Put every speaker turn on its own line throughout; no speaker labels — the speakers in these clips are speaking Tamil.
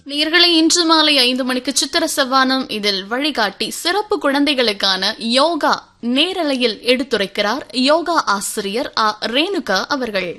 நேர்களை இன்று மாலை ஐந்து மணிக்கு சித்திர செவ்வானம் இதில் வழிகாட்டி சிறப்பு குழந்தைகளுக்கான யோகா நேரலையில் எடுத்துரைக்கிறார் யோகா ஆசிரியர் ஆ ரேணுகா அவர்கள்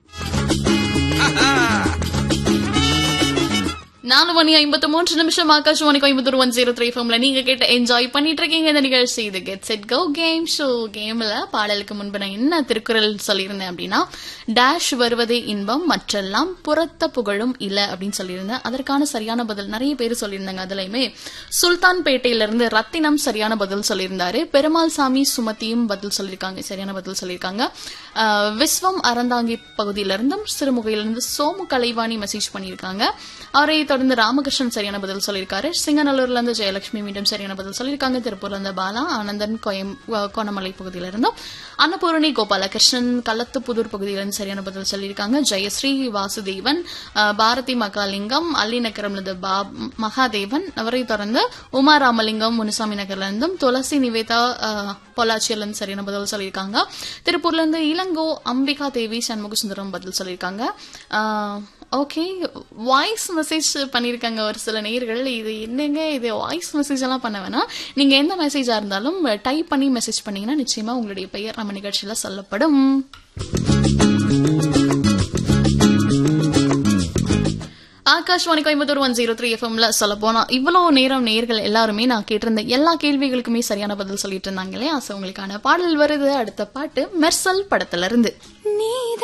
நாலு மணி ஐம்பத்து மூன்று நிமிஷம் Akashvani Coimbatore one zero three ஃபோம்ல நீங்க கேட்ட என்ஜாய் பண்ணிட்டு இருக்கீங்க இந்த நிகழ்ச்சி இது get set go game show கேம்ல பாடலுக்கு முன்பு நான் என்ன திருக்குறள் சொல்லியிருந்தேன் அப்படின்னா டேஷ் வருவதே இன்பம் மற்றெல்லாம் புறத்த புகழும் இல்ல அப்படின்னு சொல்லியிருந்தேன் அதற்கான சரியான பதில் நிறைய பேர் சொல்லியிருந்தாங்க அதுலயுமே சுல்தான் பேட்டையில இருந்து ரத்தினம் சரியான பதில் சொல்லியிருந்தாரு பெருமாள் சாமி சுமதியும் பதில் சொல்லியிருக்காங்க சரியான பதில் சொல்லியிருக்காங்க ஆஹ் விஸ்வம் அறந்தாங்கி பகுதியிலிருந்தும் சிறுமுகையிலிருந்து சோமு கலைவாணி மெசேஜ் பண்ணியிருக்காங்க அவரை தொடர்ந்து ராமகிருஷ்ணன் சரியான பதில் சொல்லியிருக்காரு சிங்கநல்லூர்ல இருந்து ஜெயலட்சுமி மீண்டும் சரியான பதில் சொல்லியிருக்காங்க திருப்பூர்ல இருந்து பாலா ஆனந்தன் கோயம் அஹ் கோணமலை பகுதியிலிருந்தும் அன்னபூரணி கோபாலகிருஷ்ணன் கள்ளத்துப்புதூர் பகுதியிலிருந்து சரியான பதில் சொல்லியிருக்காங்க ஜெயஸ்ரீ வாசுதேவன் அஹ் பாரதி மகாலிங்கம் அல்லி நகரம்ல இருந்து பா மகாதேவன் அவரை தொடர்ந்து உமா ராமலிங்கம் முனுசாமி நகர்ல இருந்தும் துளசி நிவேதா அஹ், பொள்ளாச்சியில இருந்து சரியான பதில் சொல்லியிருக்காங்க திருப்பூர்ல இருந்து இளங்கோ அம்பிகா தேவி சண்முக சுந்தரம் பதில் சொல்லியிருக்காங்க அஹ், ஓகே வாய்ஸ் மெசேஜ் பண்ணியிருக்காங்க ஒரு சில நேர்கள் இது என்னங்க இது வாய்ஸ் மெசேஜ் எல்லாம் பண்ண வேணாம் நீங்க எந்த மெசேஜா இருந்தாலும் டைப் பண்ணி மெசேஜ் பண்ணீங்கன்னா நிச்சயமா உங்களுடைய பெயர் நம்ம நிகழ்ச்சியில சொல்லப்படும் Akashvani Coimbatore one zero three எஃப்எம்ல சொல்ல போனா இவ்வளவு நேரம் நேர்கள் எல்லாருமே நான் கேட்டிருந்த எல்லா கேள்விகளுக்குமே சரியான பதில் சொல்லிட்டு இருந்தாங்க இல்லையா So, உங்களுக்கான பாடல் வருது அடுத்த பாட்டு மெர்சல் படத்துல இருந்து
நீதான்